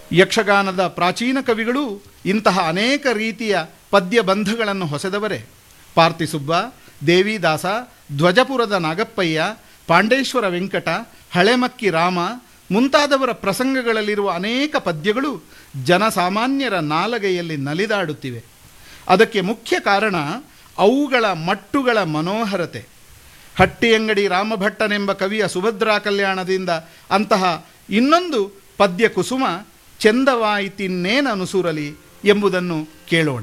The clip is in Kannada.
ಯಕ್ಷಗಾನದ ಪ್ರಾಚೀನ ಕವಿಗಳು ಇಂತಹ ಅನೇಕ ರೀತಿಯ ಪದ್ಯಬಂಧಗಳನ್ನು ಹೊಸೆದವರೇ ಪಾರ್ತಿಸುಬ್ಬ ದೇವಿದಾಸ ಧ್ವಜಪುರದ ನಾಗಪ್ಪಯ್ಯ ಪಾಂಡೇಶ್ವರ ವೆಂಕಟ ಹಳೆಮಕ್ಕಿ ರಾಮ ಮುಂತಾದವರ ಪ್ರಸಂಗಗಳಲ್ಲಿರುವ ಅನೇಕ ಪದ್ಯಗಳು ಜನಸಾಮಾನ್ಯರ ನಾಲಗೆಯಲ್ಲಿ ನಲಿದಾಡುತ್ತಿವೆ ಅದಕ್ಕೆ ಮುಖ್ಯ ಕಾರಣ ಅವುಗಳ ಮಟ್ಟುಗಳ ಮನೋಹರತೆ ಹಟ್ಟಿಯಂಗಡಿ ರಾಮಭಟ್ಟನೆಂಬ ಕವಿಯ ಸುಭದ್ರಾ ಕಲ್ಯಾಣದಿಂದ ಅಂತಹ ಇನ್ನೊಂದು ಪದ್ಯ ಕುಸುಮ ಚೆಂದವಾಯಿತಿನ್ನೇನನುಸುರಲಿ ಎಂಬುದನ್ನು ಕೇಳೋಣ